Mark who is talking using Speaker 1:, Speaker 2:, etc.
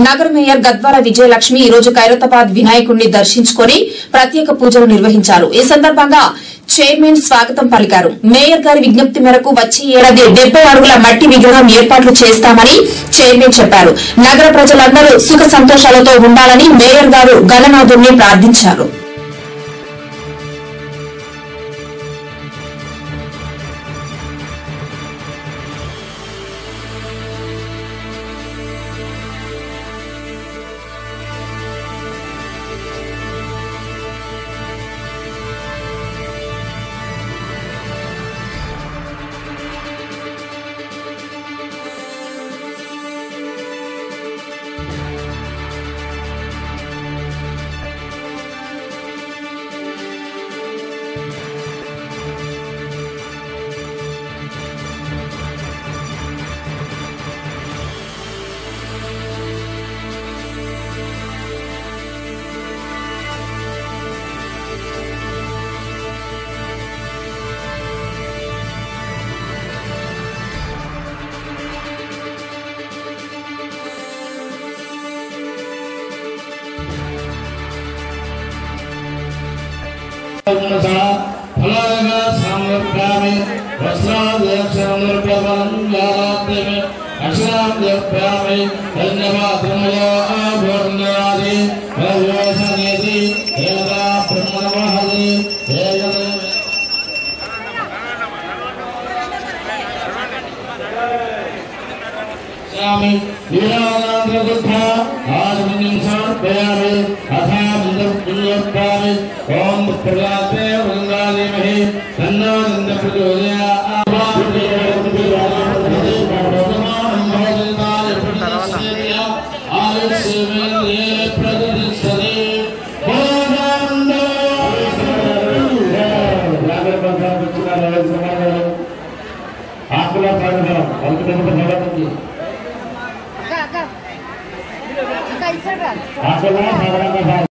Speaker 1: నగర మేయర్ గద్వాల విజయలక్ష్మి ఈ రోజు ఖైరతాబాద్ వినాయకుడిని దర్శించుకుని ప్రత్యేక పూజలు నిర్వహించారు ఈ సందర్భంగా చైర్మన్ స్వాగతం పలికారు మేయర్ గారి విజ్ఞప్తి మేరకు వచ్చే ఏడాది డెబ్బై అడుగుల మట్టి విగ్రహం ఏర్పాట్లు చేస్తామని చైర్మన్ చెప్పారు నగర ప్రజలందరూ సుఖ సంతోషాలతో ఉండాలని మేయర్ గారు గణనాథుడిని ప్రార్థించారు
Speaker 2: ఫలాగా సమర్ప్యామి వస్త్రాదక్షరమర్ప్యవనం యారాత్యమి అక్షరాద్యప్యామి ధన్యవాదమయో ఆభరణాది భవ్యోసనేతి ఏదా బ్రహ్మణమహది ఏదదే స్వామి వీరానందదుఃఖ ఆదిమన్యం సమర్పయామి అథా పుణ్యోత్పామి ఓం ప్రజాతే వృందాలిమహి తన్నానంద ఆకుల ప్రాణం వాళ్ళకి
Speaker 3: Acá, acá. Acá, ahí cerrado.
Speaker 2: ఆకుల సాధారణంగా